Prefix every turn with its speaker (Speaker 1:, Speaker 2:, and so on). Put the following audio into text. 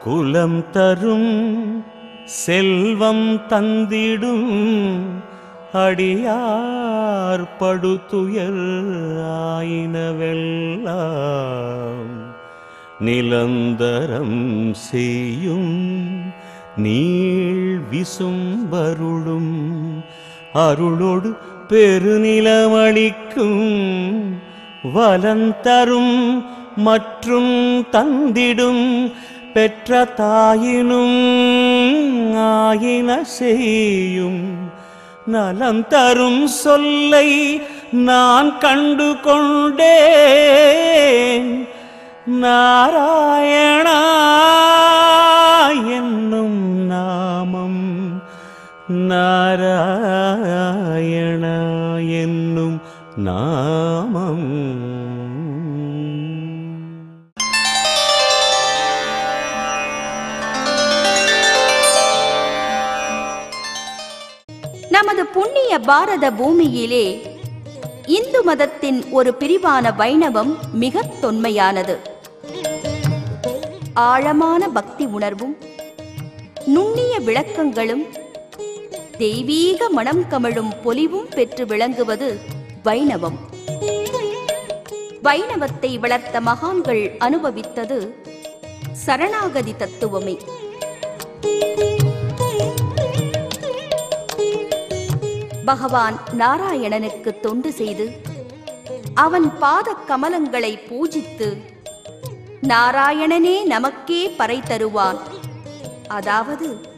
Speaker 1: குலம் தரும் செல்வம் தந்திடும் அடியார் படுதுயர் ஆயினவெல்லாம் நிலந்தரம் செய்யும் நீள் விசும்பருளும் அருளோடு பெருநிலமளிக்கும் வலந்தரும் மற்றும் தந்திடும் பெற்ற தாயினும் ஆயின செய்யும் நலம் தரும் சொல்லை நான் கண்டு கொண்டேன் நாராயணா என்னும் நாமம் நாராயணா என்னும் நாமம்
Speaker 2: நமது புண்ணிய பாரத பூமியிலே இந்து மதத்தின் ஒரு பிரிவான வைணவம் மிக தொன்மையானது ஆழமான பக்தி உணர்வும் நுண்ணிய விளக்கங்களும் தெய்வீக மனம் கமழும் பொலிவும் பெற்று விளங்குவது வைணவம் வைணவத்தை வளர்த்த மகான்கள் அனுபவித்தது சரணாகதி தத்துவமே பகவான் நாராயணனுக்கு தொண்டு செய்து அவன் பாத கமலங்களை பூஜித்து நாராயணனே நமக்கே பறை தருவான் அதாவது